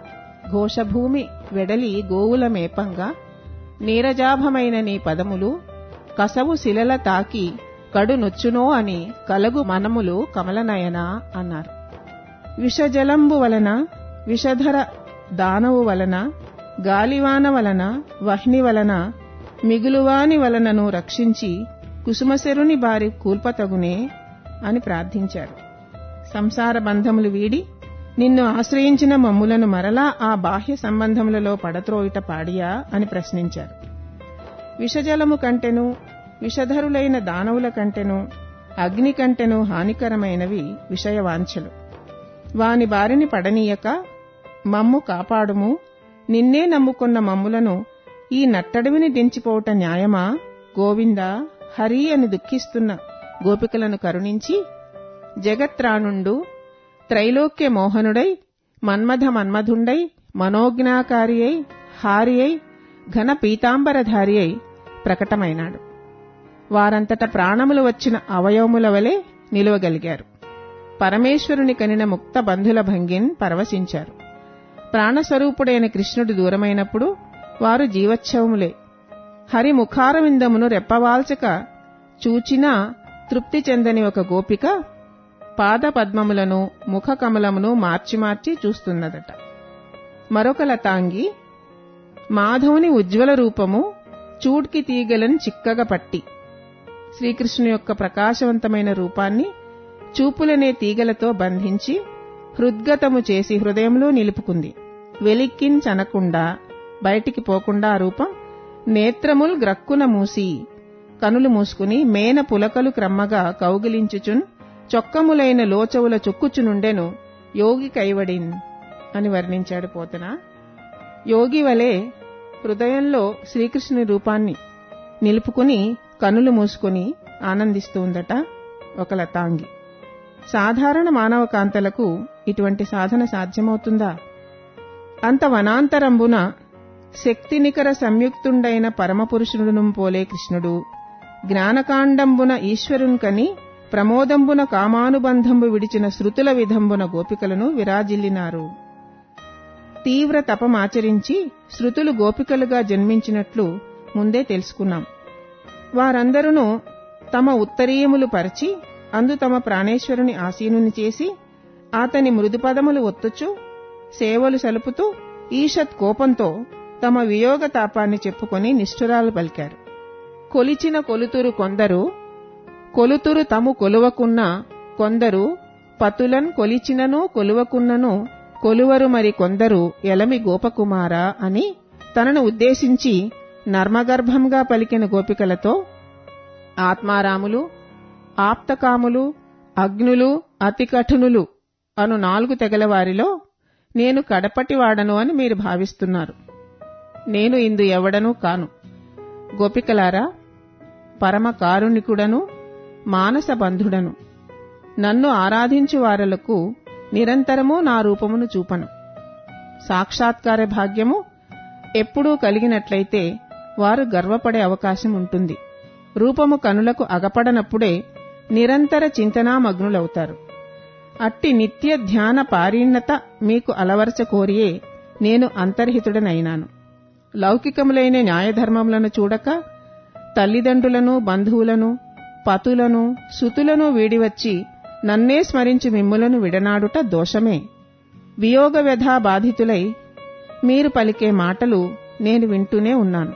ఘోషభూమి వెడలి గోవుల మేపంగా నీరజాభమైన నీ పదములు కసవు శిలల తాకి కడు నొచ్చునో అని కలగు మనములు కమలనయన అన్నారు విషజలంబు వలన విషధర దానవు వలన గాలివాన వలన వహ్ని వలన మిగులువాని వలనను రక్షించి కుసుమశరుని బారి కూల్పతగునే అని ప్రార్థించారు సంసార బంధములు వీడి నిన్ను ఆశ్రయించిన మమ్ములను మరలా ఆ బాహ్య సంబంధములలో పడత్రోయిట పాడియా అని ప్రశ్నించారు విషజలము కంటెను విషధరులైన దానవుల కంటెను అగ్ని కంటెను హానికరమైనవి విషయవాంఛలు వాని బారిని పడనీయక మమ్ము కాపాడుము నిన్నే నమ్ముకున్న మమ్ములను ఈ నట్టడవిని దించిపోవట న్యాయమా గోవింద హరి అని దుఃఖిస్తున్న గోపికలను కరుణించి జగత్రాణుండు త్రైలోక్య మోహనుడై మన్మథ మన్మధుండై మనోజ్ఞాకారి అయి హారి అయి ఘన పీతాంబరధారి అయి ప్రకటమైనాడు వారంతట ప్రాణములు వచ్చిన అవయవముల వలె నిలువగలిగారు పరమేశ్వరుని కనిన ముక్త బంధుల భంగిన్ పరవశించారు ప్రాణస్వరూపుడైన కృష్ణుడు దూరమైనప్పుడు వారు జీవచ్ఛవములే హరి ముఖారవిందమును రెప్పవాల్చక చూచినా తృప్తి చెందని ఒక గోపిక పాద పద్మములను ముఖ కమలమును మార్చి మార్చి చూస్తున్నదట మరొక లతాంగి మాధవుని ఉజ్వల రూపము చూడ్కి తీగలను చిక్కగా పట్టి శ్రీకృష్ణు యొక్క ప్రకాశవంతమైన రూపాన్ని చూపులనే తీగలతో బంధించి హృద్గతము చేసి హృదయంలో నిలుపుకుంది వెలిక్కిన్ చనకుండా బయటికి పోకుండా ఆ రూపం నేత్రముల్ గ్రక్కున మూసి కనులు మూసుకుని మేన పులకలు క్రమ్మగా కౌగిలించుచున్ చొక్కములైన లోచవుల చొక్కుచునుండెను యోగి కైవడిన్ అని వర్ణించాడు పోతన యోగి వలె హృదయంలో శ్రీకృష్ణుని రూపాన్ని నిలుపుకుని కనులు మూసుకుని ఆనందిస్తూ ఉందట ఒక లతాంగి సాధారణ మానవ కాంతలకు ఇటువంటి సాధన సాధ్యమవుతుందా అంత వనాంతరంబున శక్తినికర సంయుక్తుండైన పరమపురుషుడును పోలే కృష్ణుడు జ్ఞానకాండంబున ఈశ్వరున్ కని ప్రమోదంబున కామానుబంధంబు విడిచిన శృతుల విధంబున గోపికలను విరాజిల్లినారు తీవ్ర తపమాచరించి శృతులు గోపికలుగా జన్మించినట్లు ముందే తెలుసుకున్నాం వారందరూ తమ ఉత్తరీయములు పరిచి అందు తమ ప్రాణేశ్వరుని ఆసీనుని చేసి అతని మృదుపదములు ఒత్తుచు సేవలు సలుపుతూ ఈషత్ కోపంతో తమ వియోగ తాపాన్ని చెప్పుకొని నిష్ఠురాలు పలికారు కొలిచిన కొలుతురు కొందరు కొలుతురు తము కొలువకున్న కొందరు పతులన్ కొలిచినను కొలువకున్నను కొలువరు మరి కొందరు ఎలమి గోపకుమారా అని తనను ఉద్దేశించి నర్మగర్భంగా పలికిన గోపికలతో ఆత్మారాములు ఆప్తకాములు అగ్నులు అతి కఠినులు అను నాలుగు తెగల వారిలో నేను కడపటివాడను అని మీరు భావిస్తున్నారు నేను ఇందు ఎవడనూ కాను గోపికలారా పరమ కారుణికుడను మానస బంధుడను నన్ను ఆరాధించు వారలకు నిరంతరము నా రూపమును చూపను సాక్షాత్కార భాగ్యము ఎప్పుడూ కలిగినట్లయితే వారు గర్వపడే అవకాశం ఉంటుంది రూపము కనులకు అగపడనప్పుడే నిరంతర చింతనామగ్నులవుతారు అట్టి నిత్య ధ్యాన పారీణత మీకు అలవరచ కోరియే నేను అంతర్హితుడనైనాను లౌకికములైన న్యాయధర్మములను చూడక తల్లిదండ్రులను బంధువులను పతులను సుతులను వీడివచ్చి నన్నే స్మరించి మిమ్ములను విడనాడుట దోషమే వియోగ వ్యధా బాధితులై మీరు పలికే మాటలు నేను వింటూనే ఉన్నాను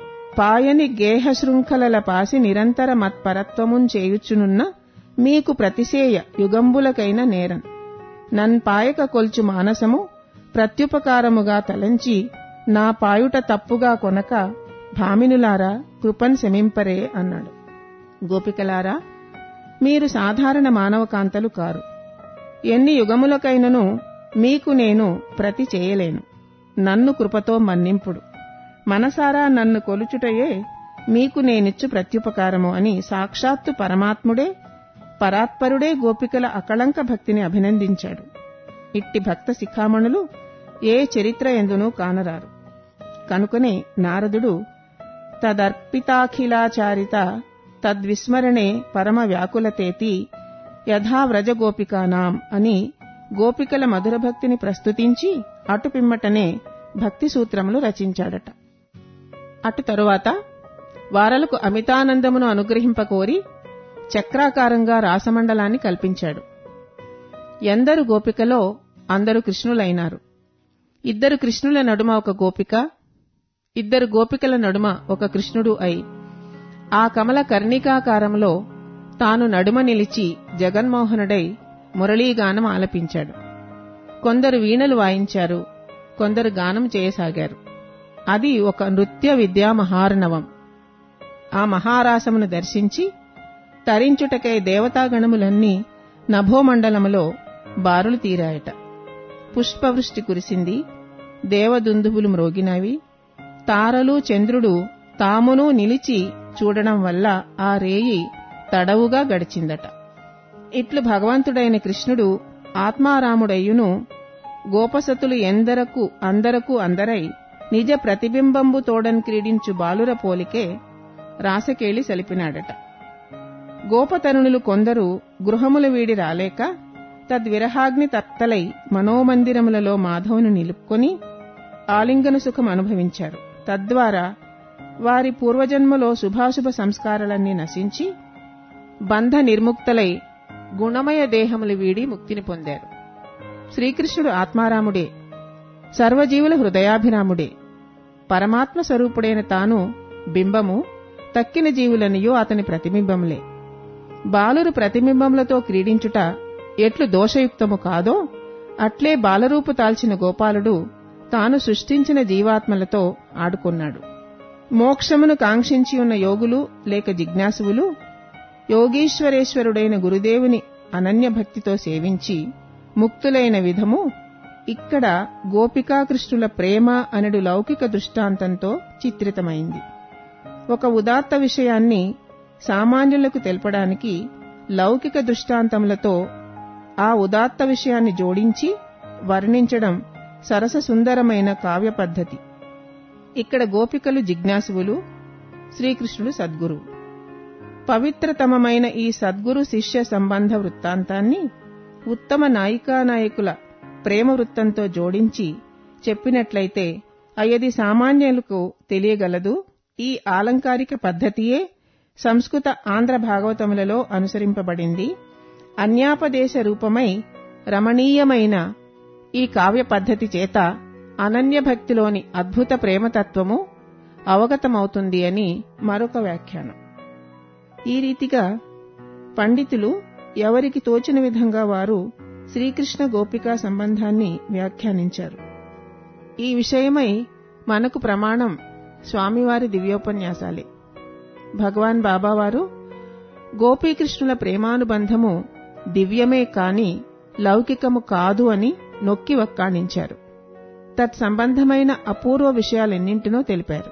పాయని గేహ శృంఖలల పాసి నిరంతర మత్పరత్వమున్ చేయుచునున్న మీకు ప్రతిసేయ యుగంబులకైన నేరన్ నన్ పాయక కొల్చు మానసము ప్రత్యుపకారముగా తలంచి నా పాయుట తప్పుగా కొనక భామినులారా కృపన్ శమింపరే అన్నాడు గోపికలారా మీరు సాధారణ మానవ కాంతలు కారు ఎన్ని యుగములకైనను మీకు నేను ప్రతి చేయలేను నన్ను కృపతో మన్నింపుడు మనసారా నన్ను కొలుచుటయే మీకు నేనిచ్చు ప్రత్యుపకారము అని సాక్షాత్తు పరమాత్ముడే పరాత్పరుడే గోపికల అకళంక భక్తిని అభినందించాడు ఇట్టి భక్త శిఖామణులు ఏ చరిత్ర ఎందునూ కానరారు కనుకనే నారదుడు తదర్పితాఖిలాచారిత తద్విస్మరణే పరమ వ్యాకులతేతి యథా వ్రజగోపికానాం అని గోపికల మధుర భక్తిని ప్రస్తుతించి అటు పిమ్మటనే భక్తి సూత్రములు రచించాడట అటు తరువాత వారలకు అమితానందమును అనుగ్రహింపకోరి చక్రాకారంగా రాసమండలాన్ని కల్పించాడు ఎందరు గోపికలో అందరు కృష్ణులైనారు ఇద్దరు కృష్ణుల నడుమ ఒక గోపిక ఇద్దరు గోపికల నడుమ ఒక కృష్ణుడు అయి ఆ కమల కర్ణికాకారంలో తాను నడుమ నిలిచి జగన్మోహనుడై మురళీగానం ఆలపించాడు కొందరు వీణలు వాయించారు కొందరు గానం చేయసాగారు అది ఒక నృత్య విద్యా మహార్ణవం ఆ మహారాసమును దర్శించి తరించుటకై దేవతాగణములన్నీ నభోమండలములో బారులు తీరాయట పుష్పవృష్టి కురిసింది దేవదుందుబులు మ్రోగినవి తారలు చంద్రుడు తామును నిలిచి చూడడం వల్ల ఆ రేయి తడవుగా గడిచిందట ఇట్లు భగవంతుడైన కృష్ణుడు ఆత్మారాముడయ్యును గోపసతులు ఎందరకు అందరకు అందరై నిజ ప్రతిబింబంబు తోడన్ క్రీడించు బాలుర పోలికే రాసకేళి సలిపినాడట గోపతరుణులు కొందరు గృహములు వీడి రాలేక తద్విరహాగ్ని తత్తలై మనోమందిరములలో మాధవును నిలుపుకొని ఆలింగన సుఖం అనుభవించారు తద్వారా వారి పూర్వజన్మలో శుభాశుభ సంస్కారాలన్నీ నశించి బంధ నిర్ముక్తలై గుణమయ దేహములు వీడి ముక్తిని పొందారు శ్రీకృష్ణుడు ఆత్మారాముడే సర్వజీవుల హృదయాభిరాముడే పరమాత్మ స్వరూపుడైన తాను బింబము తక్కిన జీవులనియో అతని ప్రతిబింబములే బాలురు ప్రతిబింబములతో క్రీడించుట ఎట్లు దోషయుక్తము కాదో అట్లే బాలరూపు దాల్చిన గోపాలుడు తాను సృష్టించిన జీవాత్మలతో ఆడుకున్నాడు మోక్షమును కాంక్షించి ఉన్న యోగులు లేక జిజ్ఞాసువులు యోగీశ్వరేశ్వరుడైన గురుదేవుని అనన్య భక్తితో సేవించి ముక్తులైన విధము ఇక్కడ గోపికాకృష్ణుల ప్రేమ అనడు లౌకిక దృష్టాంతంతో చిత్రితమైంది ఒక ఉదాత్త విషయాన్ని సామాన్యులకు తెలపడానికి లౌకిక దృష్టాంతములతో ఆ ఉదాత్త విషయాన్ని జోడించి వర్ణించడం సరస సుందరమైన కావ్య పద్ధతి ఇక్కడ గోపికలు జిజ్ఞాసువులు శ్రీకృష్ణుడు సద్గురువు పవిత్రతమమైన ఈ సద్గురు శిష్య సంబంధ వృత్తాంతాన్ని ఉత్తమ నాయికానాయకుల ప్రేమ వృత్తంతో జోడించి చెప్పినట్లయితే అయ్యది సామాన్యులకు తెలియగలదు ఈ ఆలంకారిక పద్ధతియే సంస్కృత ఆంధ్ర భాగవతములలో అనుసరింపబడింది అన్యాపదేశ రూపమై రమణీయమైన ఈ కావ్య పద్ధతి చేత అనన్యభక్తిలోని అద్భుత ప్రేమతత్వము అవగతమవుతుంది అని మరొక వ్యాఖ్యానం ఈ రీతిగా పండితులు ఎవరికి తోచిన విధంగా వారు శ్రీకృష్ణ గోపికా సంబంధాన్ని వ్యాఖ్యానించారు ఈ విషయమై మనకు ప్రమాణం స్వామివారి దివ్యోపన్యాసాలే భగవాన్ బాబావారు గోపీకృష్ణుల ప్రేమానుబంధము దివ్యమే కాని లౌకికము కాదు అని నొక్కి వక్కాణించారు తత్సంబంధమైన అపూర్వ విషయాలెన్నింటినో తెలిపారు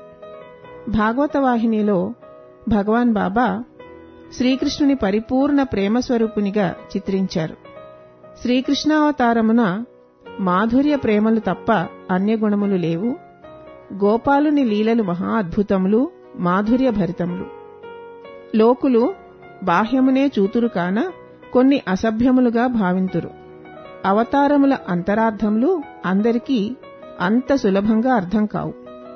భాగవత వాహినిలో భగవాన్ బాబా శ్రీకృష్ణుని పరిపూర్ణ ప్రేమస్వరూపునిగా చిత్రించారు శ్రీకృష్ణావతారమున మాధుర్య ప్రేమలు తప్ప అన్యగుణములు లేవు గోపాలుని లీలలు మహా అద్భుతములు మాధుర్య భరితములు లోకులు బాహ్యమునే చూతురు కాన కొన్ని అసభ్యములుగా భావింతురు అవతారముల అంతరార్థములు అందరికీ అంత సులభంగా అర్థం కావు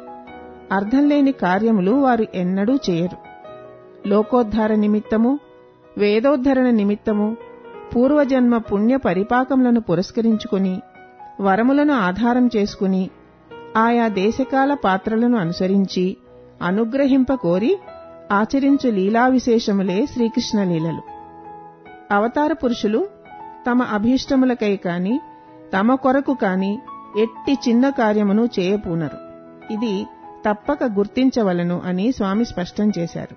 అర్థం లేని కార్యములు వారు ఎన్నడూ చేయరు లోకోద్ధార నిమిత్తము వేదోద్ధరణ నిమిత్తము పూర్వజన్మ పుణ్య పరిపాకములను పురస్కరించుకుని వరములను ఆధారం చేసుకుని ఆయా దేశకాల పాత్రలను అనుసరించి అనుగ్రహింప కోరి ఆచరించు లీలా విశేషములే శ్రీకృష్ణ లీలలు అవతార పురుషులు తమ అభీష్టములకై కాని తమ కొరకు కాని ఎట్టి చిన్న కార్యమును చేయపూనరు ఇది తప్పక గుర్తించవలను అని స్వామి స్పష్టం చేశారు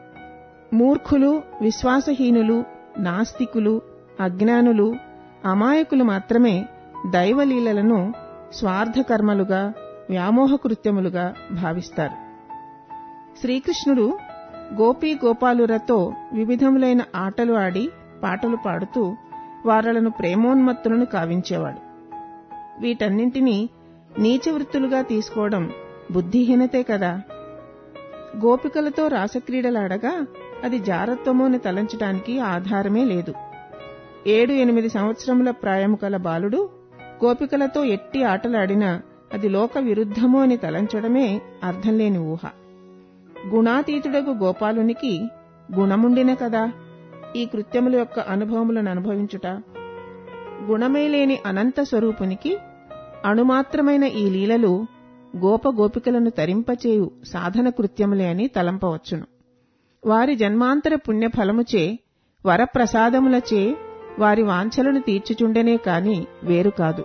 మూర్ఖులు విశ్వాసహీనులు నాస్తికులు అజ్ఞానులు అమాయకులు మాత్రమే దైవలీలలను స్వార్థకర్మలుగా వ్యామోహకృత్యములుగా భావిస్తారు శ్రీకృష్ణుడు గోపీ గోపాలురతో వివిధములైన ఆటలు ఆడి పాటలు పాడుతూ వారలను ప్రేమోన్మత్తులను కావించేవాడు వీటన్నింటినీ నీచవృత్తులుగా తీసుకోవడం బుద్ధిహీనతే కదా గోపికలతో రాసక్రీడలాడగా అది జారత్వము అని తలంచటానికి ఆధారమే లేదు ఏడు ఎనిమిది సంవత్సరముల ప్రాయము కల బాలుడు గోపికలతో ఎట్టి ఆటలాడినా అది లోక విరుద్ధము అని తలంచడమే అర్థంలేని ఊహ గుణాతీతుడగు గోపాలునికి గుణముండిన కదా ఈ కృత్యముల యొక్క అనుభవములను అనుభవించుట గుణమే లేని అనంత స్వరూపునికి అణుమాత్రమైన ఈ లీలలు గోప గోపికలను తరింపచేయు సాధన కృత్యములే అని తలంపవచ్చును వారి జన్మాంతర పుణ్యఫలముచే వరప్రసాదములచే వారి వాంఛలను తీర్చుచుండెనే కాని వేరు కాదు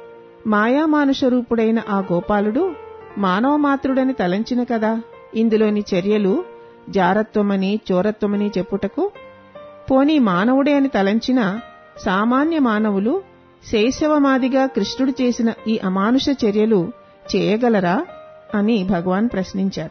మాయామానుషరూపుడైన ఆ గోపాలుడు మానవమాత్రుడని తలంచిన కదా ఇందులోని చర్యలు జారత్వమని చోరత్వమని చెప్పుటకు పోనీ మానవుడే అని తలంచిన సామాన్య మానవులు శైశవమాదిగా కృష్ణుడు చేసిన ఈ అమానుష చర్యలు చేయగలరా అని భగవాన్ ప్రశ్నించారు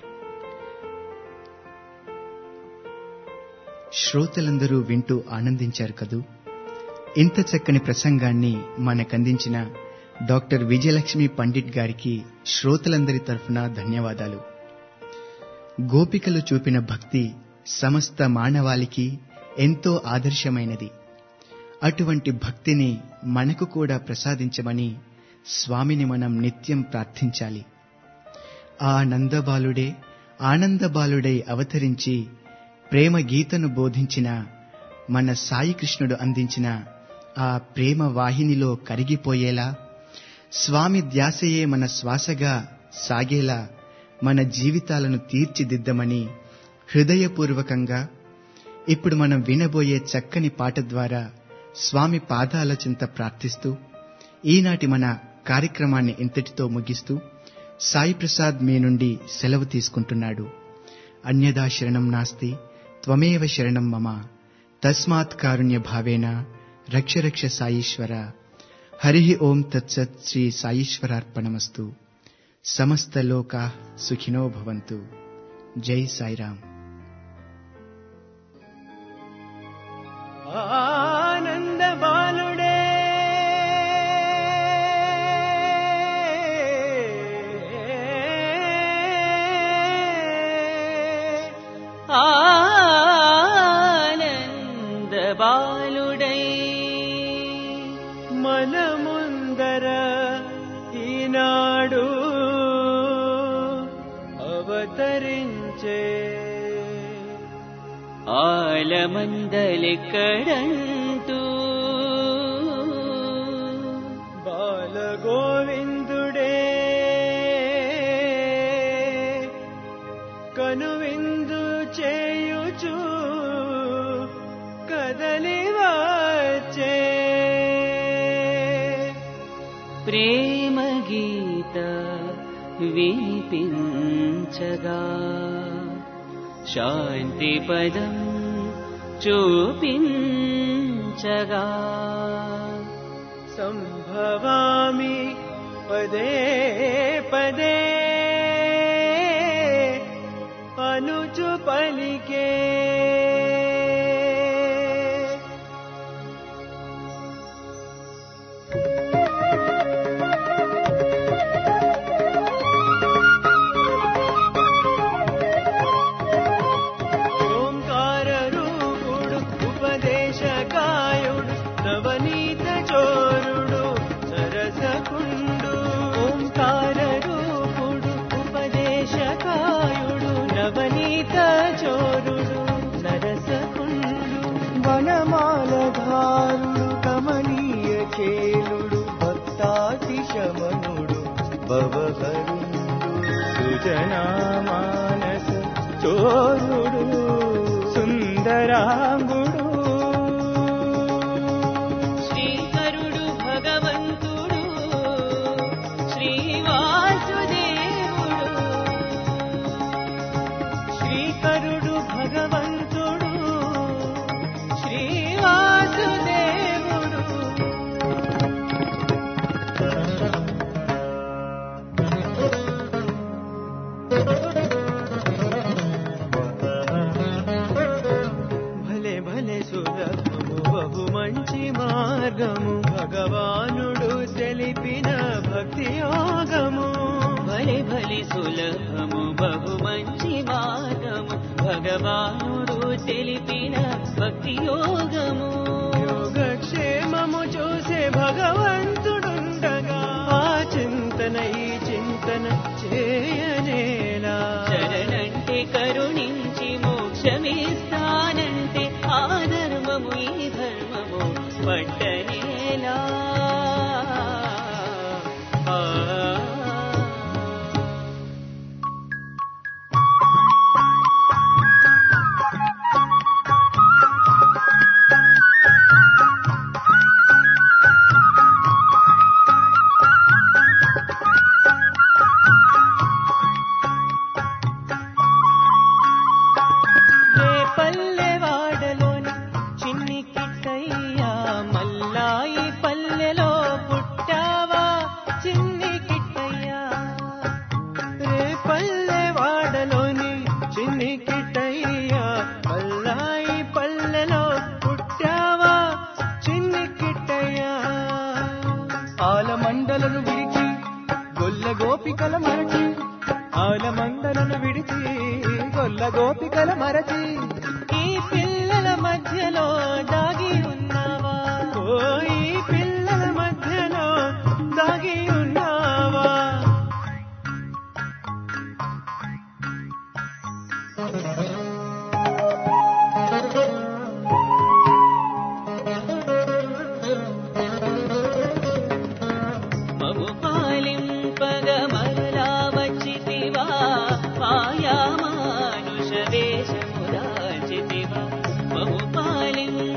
శ్రోతలందరూ వింటూ ఆనందించారు కదూ ఇంత చక్కని ప్రసంగాన్ని మనకందించిన డాక్టర్ విజయలక్ష్మి పండిట్ గారికి శ్రోతలందరి తరఫున ధన్యవాదాలు గోపికలు చూపిన భక్తి సమస్త మానవాళికి ఎంతో ఆదర్శమైనది అటువంటి భక్తిని మనకు కూడా ప్రసాదించమని స్వామిని మనం నిత్యం ప్రార్థించాలి ఆ నందబాలుడే ఆనందబాలుడై అవతరించి ప్రేమ గీతను బోధించిన మన సాయి కృష్ణుడు అందించిన ఆ ప్రేమ వాహినిలో కరిగిపోయేలా స్వామి ధ్యాసయే మన శ్వాసగా సాగేలా మన జీవితాలను తీర్చిదిద్దమని హృదయపూర్వకంగా ఇప్పుడు మనం వినబోయే చక్కని పాట ద్వారా స్వామి పాదాల చింత ప్రార్థిస్తూ ఈనాటి మన కార్యక్రమాన్ని ఇంతటితో ముగిస్తూ సాయి ప్రసాద్ మీ నుండి సెలవు తీసుకుంటున్నాడు అన్యదా శరణం నాస్తి త్వమేవ శరణం మమ తస్మాత్ కారుణ్య భావేన రక్ష రక్ష సాయీశ్వర హరి ఓం తత్సత్ శ్రీ సాయీశ్వరార్పణమస్తు సమస్త లోకా సుఖినో భవంతు జై సాయిరామ్ ఆనంద బాలుడే ఆనంద బాలుడై మనముందర ఈనాడు అవతరించే ఆలమందలెక్కడంటూ బాలగోవిందుడే కనువిందు చేయుచు కదలి వచ్చే ప్రేమ గీత వినిపించగా శాంతి పదం చూపించగా సంభవామి పదే పదే అనుచు పలికే ఓంకార రూపుడు ఉపదేశకాయుడు నవనీత చోరుడు సరసకుండు ఓంకార రూపుడు ఉపదేశకాయుడు నవనీత చోరుడు నరసకుండు వనమాలధారుడు కమనీయ చేలుడు భక్తాతిశమనుడు భవహరుడు సుజనామానస చోరుడు సుందరాంగుడు శ్రీకరుడు భగవంతుడు శ్రీవాసుదేవుడు శ్రీకరుడు భగవంతుడు శ్రీవాసుదేవుడు భలే భలే సులభము బహు మంచి మార్గము భగవానుడు తెలిపిన భక్తి యోగము భలే భలే సులభము బహు మంచి మార్గము భగవానుడు తెలిపిన భక్తి యోగము యోగక్షేమము చూసే భగవంతుడుండగా ఆ చింతన ఈ చింతన చేయనేలా శరణంటే కరుణించి మోక్షమిస్తానంటే ఆ ధర్మము ఈ ధర్మము పట్టనేలా ఆ. రే పల్లె వాడలోని చిన్ని కిట్టయ్యా మల్లాయి పల్లెలో పుట్టావా చిన్ని కిట్టయ్యా రే పల్లె వాడలోని చిన్ని కిట్టయ్యా మల్లాయి పల్లెలో పుట్టావా చిన్ని కిట్టయ్యా ఆలమండలను విడిచి గొల్ల గోపికల మరచి ఆలమండలను విడిచి గొల్ల గోపికల మరచి ఈ పిల్లల మధ్యలో దాగి ఉన్నావా ఓ ఈ పిల్లల మధ్యలో దాగి ఉన్నావా మము పాలింపగ మరలా వచ్చితివా మాయా మానుష వేషము దాచితివా మము పాలింప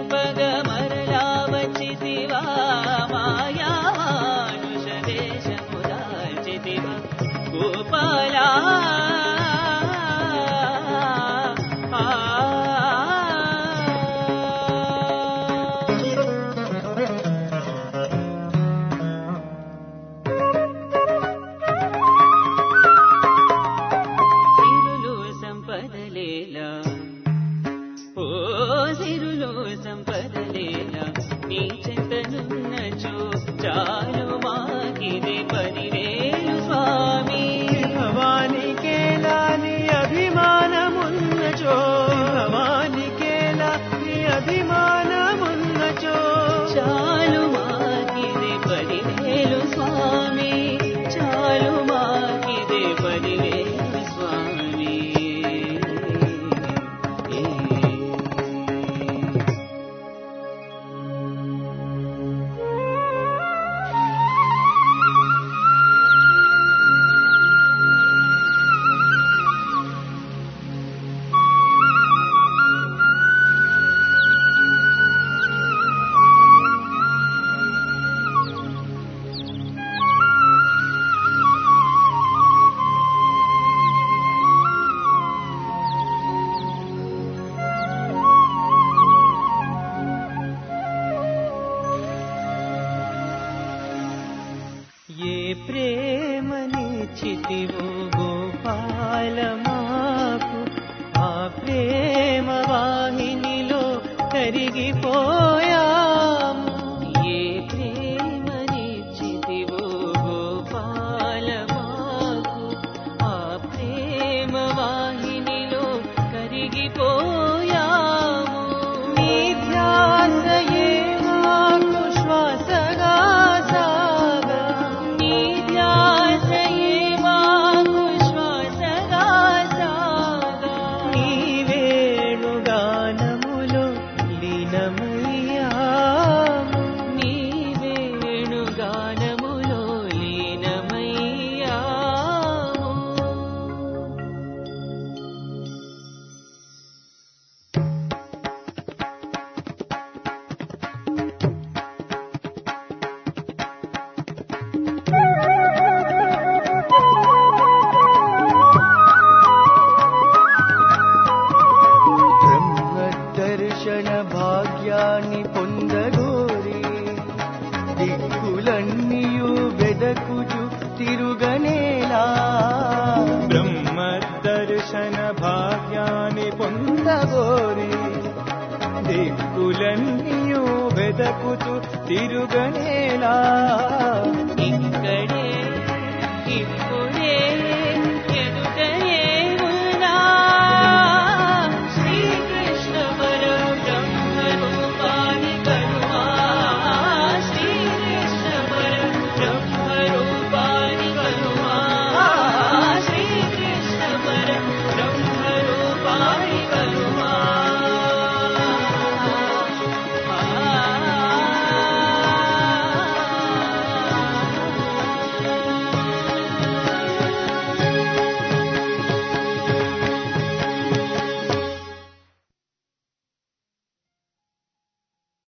ప్రేమనిచ్చితివో గోపాల మాకు ఆ ప్రేమ వాహినిలో కరిగిపోయాము ఏ ప్రేమనిచ్చితివో గోపాల మాకు ఆ ప్రేమ వాహినిలో కరిగిపోయాము నీ ధ్యాసయే మాకు శ్వాసగా సాగా నీ ధ్యాసయే మాకు శ్వాసగా సాగా నీ వేణుగానములో లీనమయ్యాము నీ వేణుగానములో లీనమయ్యాము బ్రహ్మదర్శన భాగ్యాన్ని పొందగోరి దిక్కులన్నీయు వెదకుచు తిరుగనేలా బ్రహ్మదర్శన భాగ్యాన్ని పొందగోరి దిక్కులన్నీయు వెదకుచు తిరుగనేలా